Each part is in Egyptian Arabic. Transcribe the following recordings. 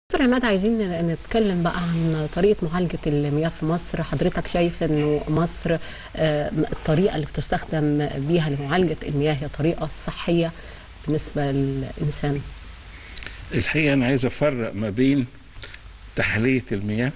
دكتور عماد عايزين نتكلم بقى عن طريقة معالجة المياه في مصر حضرتك شايف انه مصر آه، الطريقة اللي بتستخدم بيها لمعالجة المياه هي طريقة صحية بالنسبة للإنسان الحقيقة أنا عايز أفرق ما بين تحلية المياه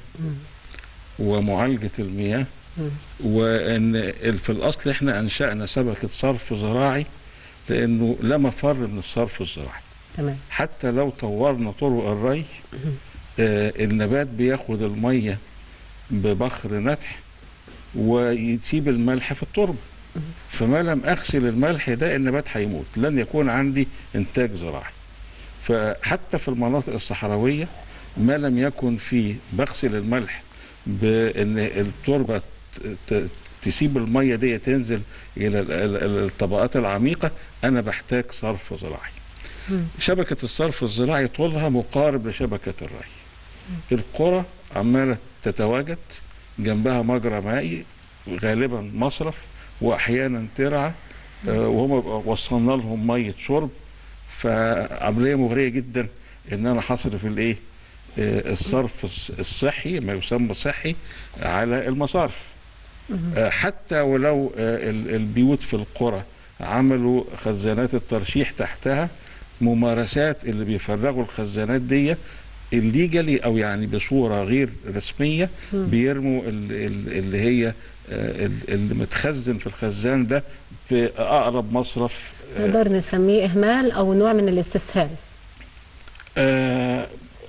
ومعالجة المياه مم. وأن في الأصل إحنا أنشأنا شبكة صرف زراعي لأنه لا مفر من الصرف الزراعي تمام حتى لو طورنا طرق الري آه النبات بياخد المية ببخر نتح ويسيب الملح في التربة فما لم أغسل الملح ده النبات هيموت لن يكون عندي إنتاج زراعي فحتى في المناطق الصحراوية ما لم يكن في بغسل الملح بأن التربة ت- ت- تسيب المية دي تنزل إلى ال- ال- الطبقات العميقة أنا بحتاج صرف زراعي مم. شبكة الصرف الزراعي طولها مقارب لشبكة الري القرى عمالة تتواجد جنبها مجرى مائي غالبا مصرف وأحيانا ترعى آه، وهم وصلنا لهم مية شرب فعملية مغرية جدا إن أنا هصرف الإيه آه، الصرف الص- الصحي ما يسمى صحي على المصارف آه، حتى ولو آه، ال- البيوت في القرى عملوا خزانات الترشيح تحتها ممارسات اللي بيفرغوا الخزانات دي الليجالي او يعني بصوره غير رسميه مم. بيرموا ال- ال- اللي هي آه، ال- اللي متخزن في الخزان ده في اقرب مصرف آه، نقدر نسميه إهمال أو نوع من الاستسهال آه،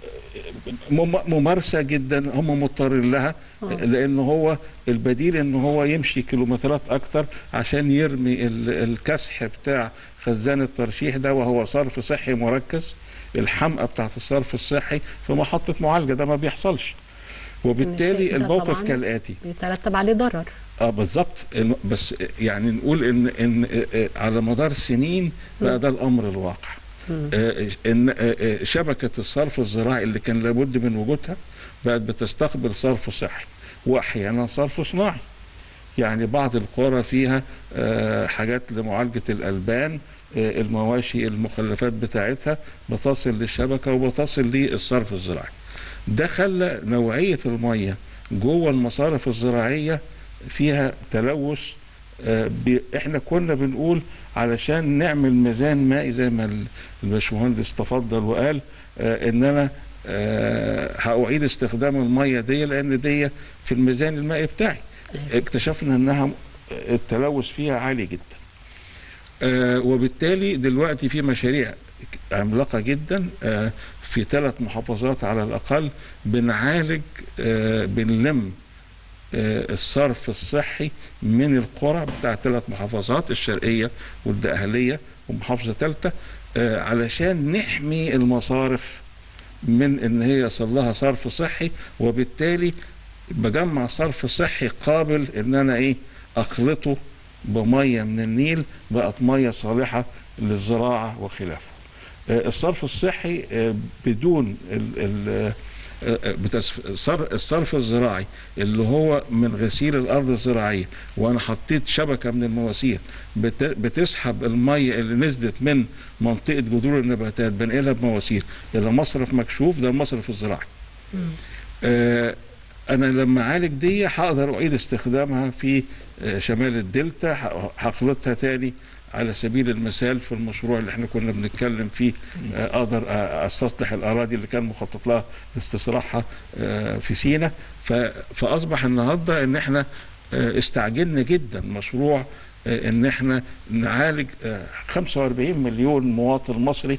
مم- ممارسه جدا هم مضطرين لها آه. لان هو البديل ان هو يمشي كيلومترات اكتر عشان يرمي ال- الكسح بتاع خزان الترشيح ده وهو صرف صحي مركز الحمقى بتاعت الصرف الصحي في محطه معالجه ده ما بيحصلش وبالتالي ده الموقف طبعاً كالاتي بيترتب عليه ضرر اه بالظبط إن- بس يعني نقول ان ان آه، آه، على مدار سنين بقى ده الامر الواقع مم. آه، ان آه، آه، شبكه الصرف الزراعي اللي كان لابد من وجودها بقت بتستقبل صرف صحي واحيانا صرف صناعي يعني بعض القرى فيها آه، حاجات لمعالجه الالبان آه، المواشي المخلفات بتاعتها بتصل للشبكه وبتصل للصرف الزراعي ده خلى نوعيه الميه جوه المصارف الزراعيه فيها تلوث آه، بي- احنا كنا بنقول علشان نعمل ميزان مائي زي ما ال- الباشمهندس تفضل وقال آه، ان انا آه، هأعيد استخدام الميه دي لان دي في الميزان المائي بتاعي اكتشفنا انها التلوث فيها عالي جدا آه، وبالتالي دلوقتي في مشاريع عملاقه جدا آه، في ثلاث محافظات على الاقل بنعالج آه، بنلم آه، الصرف الصحي من القرى بتاع ثلاث محافظات الشرقيه والدقهليه ومحافظه ثالثه آه، علشان نحمي المصارف من ان هي يصل لها صرف صحي وبالتالي بجمع صرف صحي قابل ان انا ايه اخلطه بميه من النيل بقت ميه صالحه للزراعه وخلافه. آه، الصرف الصحي آه، بدون ال ال آه، آه، بتسف- صر- الصرف الزراعي اللي هو من غسيل الارض الزراعيه وانا حطيت شبكه من المواسير بت- بتسحب الميه اللي نزلت من منطقه جذور النباتات بنقلها بمواسير الى مصرف مكشوف ده المصرف الزراعي. مم. آه، انا لما اعالج دي هقدر اعيد استخدامها في آه، شمال الدلتا ه- هخلطها تاني على سبيل المثال في المشروع اللي احنا كنا بنتكلم فيه آه، اقدر آه، استصلح الاراضي اللي كان مخطط لها استصلاحها آه، في سينا ف- فاصبح النهارده ان احنا آه، استعجلنا جدا مشروع آه، ان احنا نعالج آه، 45 مليون مواطن مصري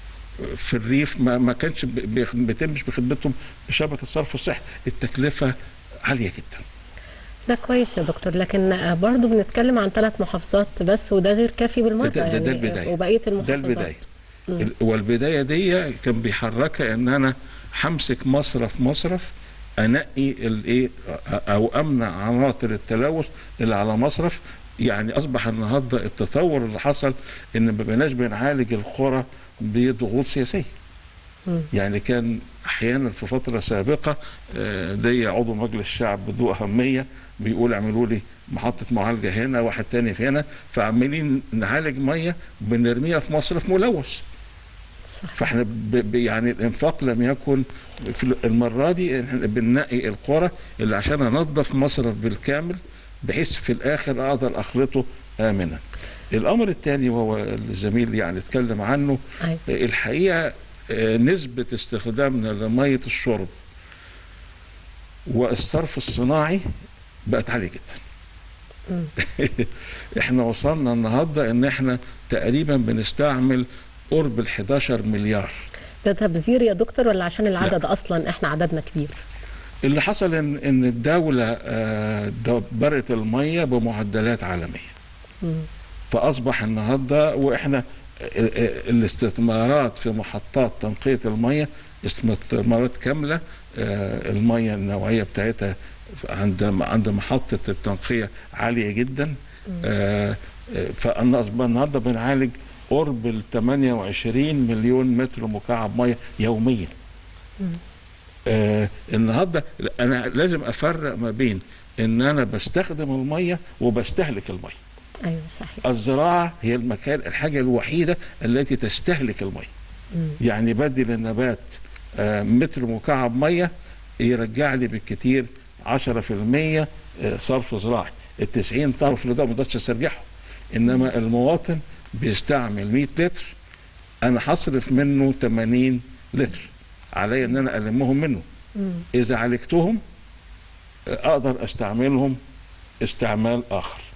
في الريف ما ما كانش ب- بيخ- بيتمش بخدمتهم بشبكه صرف الصحي التكلفه عاليه جدا ده كويس يا دكتور لكن آه، برضو بنتكلم عن ثلاث محافظات بس وده غير كافي بالمرة ده- ده- ده يعني البداية. آه، وبقية ده المحافظات البدايه مم. ال- والبدايه دي كان بيحركها ان انا همسك مصرف مصرف انقي الايه او امنع عناصر التلوث اللي على مصرف يعني اصبح النهارده التطور اللي حصل ان ما بقيناش بنعالج القرى بضغوط سياسيه مم. يعني كان احيانا في فتره سابقه آه، دي عضو مجلس الشعب ذو اهميه بيقول اعملوا لي محطه معالجه هنا واحد تاني في هنا فعمالين نعالج ميه بنرميها في مصرف ملوث صح. فاحنا ب ب يعني الانفاق لم يكن في المره دي احنا بننقي القرى اللي عشان انظف مصرف بالكامل بحيث في الاخر اقدر اخلطه امنا. الامر الثاني وهو الزميل يعني اتكلم عنه أيوة. الحقيقه آه، نسبه استخدامنا لميه الشرب والصرف الصناعي بقت عاليه جدا. مم. احنا وصلنا النهارده ان احنا تقريبا بنستعمل قرب ال 11 مليار ده تبذير يا دكتور ولا عشان العدد اصلا احنا عددنا كبير اللي حصل ان ان الدوله آه، دبرت الميه بمعدلات عالميه مم. فاصبح النهارده واحنا آه، آه، الاستثمارات في محطات تنقيه الميه استثمارات كامله آه، الميه النوعيه بتاعتها عند عند محطه التنقيه عاليه جدا آه، آه، فاصبح النهارده بنعالج قرب ال 28 مليون متر مكعب ميه يوميا مم. آه النهارده انا لازم افرق ما بين ان انا بستخدم الميه وبستهلك الميه ايوه صحيح الزراعه هي المكان الحاجه الوحيده التي تستهلك الميه مم. يعني بدل النبات آه متر مكعب ميه يرجع لي بالكتير 10% آه، صرف زراعي ال 90 طرف ده ما اقدرش استرجعه انما المواطن بيستعمل 100 لتر انا هصرف منه 80 لتر عليا ان انا المهم منه مم. اذا عالجتهم آه، اقدر استعملهم استعمال اخر